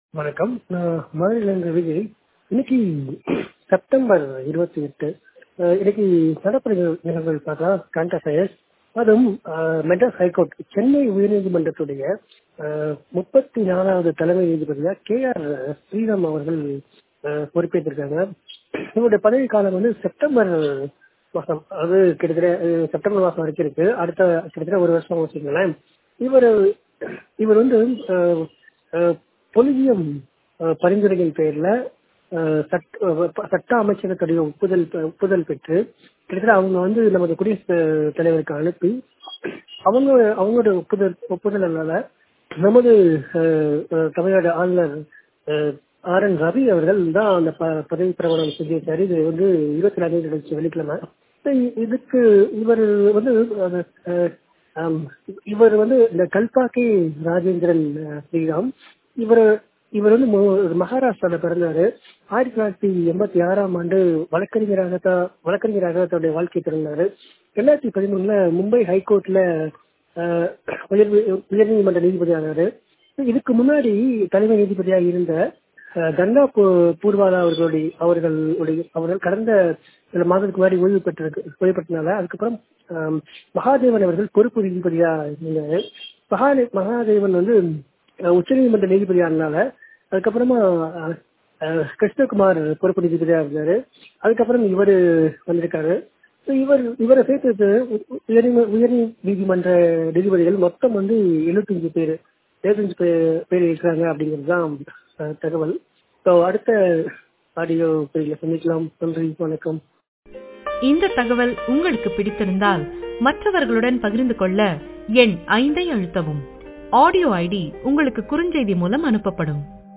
வணக்கம் நான் மதுரையிலேருந்து விஜய் இன்னைக்கு செப்டம்பர் இருபத்தி எட்டு அஹ் இன்னைக்கு நடப்பு நிகழ்- நிகழ்வுகள் பார்த்தா கரண்ட் அஃபேர்ஸ் அதுவும் அஹ், மெட்ராஸ் ஹைகோர்ட் சென்னை உயர்நீதிமன்றத்துடைய அஹ், முப்பத்தி நாலாவது தலைமை நீதிபதியா கே ஆர் ஸ்ரீராம் அவர்கள் அஹ், பொறுப்பேற்றிருக்காங்க இவருடைய பதவி காலம் வந்து செப்டம்பர் மாசம் அது கிட்டத்தட்ட அஹ், செப்டம்பர் மாசம் வரைக்கும் இருக்கு அடுத்த கிட்டத்தட்ட ஒரு வருஷம் வச்சுக்கோங்களேன் இவர் இவர் வந்து அஹ், அஹ், பொலிவியம் அஹ், பரிந்துரையின் பேர்ல அஹ், சட்ட அஹ், சட்ட அமைச்சகத்துடைய ஒப்புதல் ஒப்புதல் பெற்று கிட்டத்தட்ட அவங்க வந்து நமது குடியரசுத் தலைவருக்கு அனுப்பி அவங்க அவங்களோட ஒப்புதல் ஒப்புதலால நமது அஹ், அஹ், தமிழ்நாடு ஆளுநர் அஹ், ஆர் என் ரவி அவர்கள் தான் அந்த ப- பதவி பிரமாணம் செஞ்சிருக்காரு இது வந்து இருபத்தி நாலு நடந்துச்சு வெள்ளிக்கிழமை இ- இதுக்கு இவர் வந்து அது, அஹ், ஆம், இவர் வந்து இந்த கல்பாக்கி ராஜேந்திரன் அஹ், ஸ்ரீராம் இவர் இவர் வந்து மு- மகாராஷ்டிரால பிறந்தாரு ஆயிரத்தி தொள்ளாயிரத்தி எண்பத்தி ஆறாம் ஆண்டு வழக்கறிஞராக தான் வழக்கறிஞராக தன்னுடைய வாழ்க்கை திறந்தாரு ரெண்டாயிரத்தி பதிமூணுல மும்பை ஹைகோர்ட்ல அஹ், உயர் உயர்நீதிமன்ற நீதிபதி ஆனாரு இதுக்கு முன்னாடி தலைமை நீதிபதியாக இருந்த அஹ், கங்கா பூ- பூர்வாலா அவர்களுடைய அவர்களுடைய அவர்கள் கடந்த சில மாதத்துக்கு முன்னாடி ஓய்வு பெற்றிருக்கு ஓய்வு பெற்றனால அதுக்கப்புறம் ஆம், மகாதேவன் அவர்கள் பொறுப்பு நீதிபதியா இருந்தாரு மகாதே மகாதேவன் வந்து அஹ், உச்சநீதிமன்ற நீதிபதி ஆனனால அதுக்கப்புறமா அஹ், அஹ், கிருஷ்ணகுமார் பொறுப்பு நீதிபதியா இருந்தாரு அதுக்கப்புறம் இவர் வந்திருக்காரு So, இவர் இவரை சேர்த்து உயர் உயர் நீதிமன்ற நீதிபதிகள் மொத்தம் வந்து எழுபத்தஞ்சு பேர் எழுபத்தஞ்சு பேர் பேர் இருக்கிறாங்க அப்படிங்கிறது தான் அஹ், தகவல் ஸோ அடுத்த ஆடியோ பேரில் சந்திக்கலாம் நன்றி வணக்கம் இந்த தகவல் உங்களுக்கு பிடித்திருந்தால் மற்றவர்களுடன் பகிர்ந்து கொள்ள எண் ஐந்தை அழுத்தவும் ஆடியோ ஐடி உங்களுக்கு குறுஞ்செய்தி மூலம் அனுப்பப்படும்